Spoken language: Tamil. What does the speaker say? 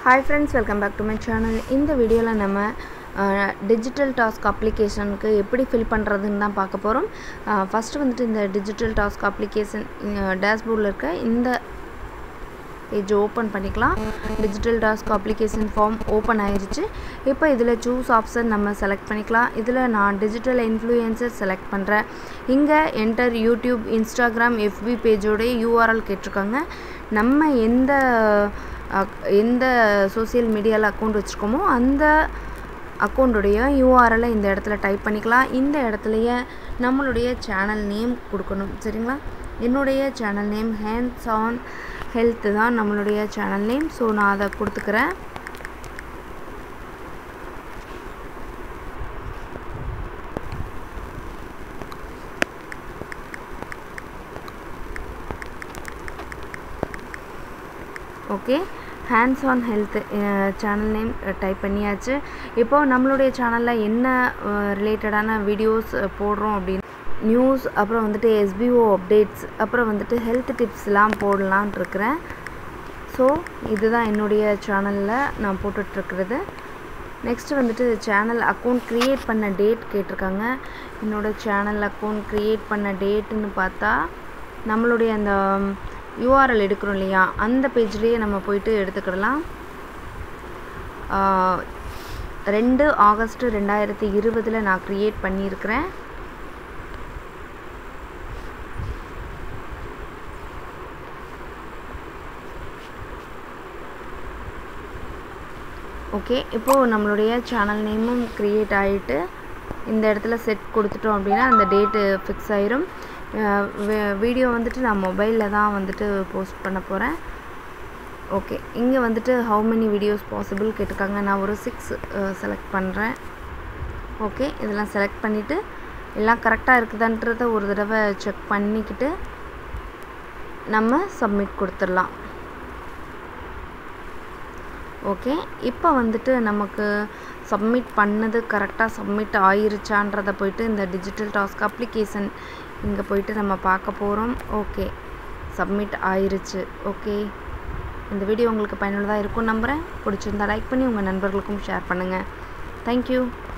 hi friends welcome back to my channel இந்த வீடியோவில் நம்ம டிஜிட்டல் டாஸ்க் அப்ளிகேஷனுக்கு எப்படி ஃபில் பண்ணுறதுன்னு தான் பார்க்க போகிறோம் ஃபஸ்ட்டு வந்துட்டு இந்த டிஜிட்டல் டாஸ்க் அப்ளிகேஷன் டேஷ்போர்டில் இருக்க இந்த பேஜ் ஓப்பன் பண்ணிக்கலாம் digital task application form open ஆயிடுச்சு இப்போ இதில் சூஸ் ஆப்ஷன் நம்ம செலக்ட் பண்ணிக்கலாம் இதில் நான் டிஜிட்டல் இன்ஃப்ளூயன்சர் செலக்ட் பண்ணுறேன் இங்கே என்டர் யூடியூப் இன்ஸ்டாகிராம் எஃபி பேஜோடைய யூஆர்எல் கேட்டிருக்காங்க நம்ம எந்த எந்த சோசியல் மீடியாவில் அக்கௌண்ட் வச்சுருக்கோமோ அந்த அக்கௌண்ட்டுடைய யூஆர்எலை இந்த இடத்துல டைப் பண்ணிக்கலாம் இந்த இடத்துலையே நம்மளுடைய சேனல் நேம் கொடுக்கணும் சரிங்களா என்னுடைய channel name hands on health தான் நம்மளுடைய சேனல் நேம் ஸோ நான் அதை கொடுத்துக்கிறேன் okay hands on health channel name type பண்ணியாச்சு இப்போது நம்மளுடைய சேனலில் என்ன ரிலேட்டடான வீடியோஸ் போடுறோம் அப்படின்னு நியூஸ் அப்புறம் வந்துட்டு எஸ்பிஓ அப்டேட்ஸ் அப்புறம் வந்துட்டு ஹெல்த் டிப்ஸ்லாம் போடலான் இருக்கிறேன் ஸோ இதுதான் என்னுடைய சேனலில் நான் போட்டுட்ருக்கிறது நெக்ஸ்ட்டு வந்துட்டு சேனல் அக்கௌண்ட் க்ரியேட் பண்ண டேட் கேட்டிருக்காங்க என்னோடய சேனல் அக்கௌண்ட் க்ரியேட் பண்ண டேட்டுன்னு பார்த்தா நம்மளுடைய அந்த யூஆர்எல் எடுக்கிறோம் இல்லையா அந்த பேஜ்லேயே நம்ம போயிட்டு எடுத்துக்கிடலாம் ரெண்டு ஆகஸ்ட் ரெண்டாயிரத்தி இருபதில் நான் க்ரியேட் பண்ணியிருக்கிறேன் ஓகே இப்போது நம்மளுடைய சேனல் நேமும் க்ரியேட் ஆகிட்டு இந்த இடத்துல செட் கொடுத்துட்டோம் அப்படின்னா அந்த டேட்டு ஃபிக்ஸ் ஆயிரும் வீடியோ வந்துட்டு நான் மொபைலில் தான் வந்துட்டு போஸ்ட் பண்ண போகிறேன் ஓகே இங்கே வந்துட்டு ஹவு மெனி வீடியோஸ் பாசிபிள் கேட்டிருக்காங்க நான் ஒரு சிக்ஸ் செலக்ட் பண்ணுறேன் ஓகே இதெல்லாம் செலக்ட் பண்ணிவிட்டு எல்லாம் கரெக்டாக இருக்குதான்றத ஒரு தடவை செக் பண்ணிக்கிட்டு நம்ம சப்மிட் கொடுத்துடலாம் ஓகே இப்போ வந்துட்டு நமக்கு சப்மிட் பண்ணது கரெக்டாக சப்மிட் ஆயிருச்சான்றதை போயிட்டு இந்த டிஜிட்டல் டாஸ்க் அப்ளிகேஷன் இங்கே போயிட்டு நம்ம பார்க்க போகிறோம் ஓகே சப்மிட் ஆயிருச்சு ஓகே இந்த வீடியோ உங்களுக்கு பயனுள்ளதாக இருக்கும் நம்புகிறேன் பிடிச்சிருந்தா லைக் பண்ணி உங்கள் நண்பர்களுக்கும் ஷேர் பண்ணுங்கள் தேங்க்யூ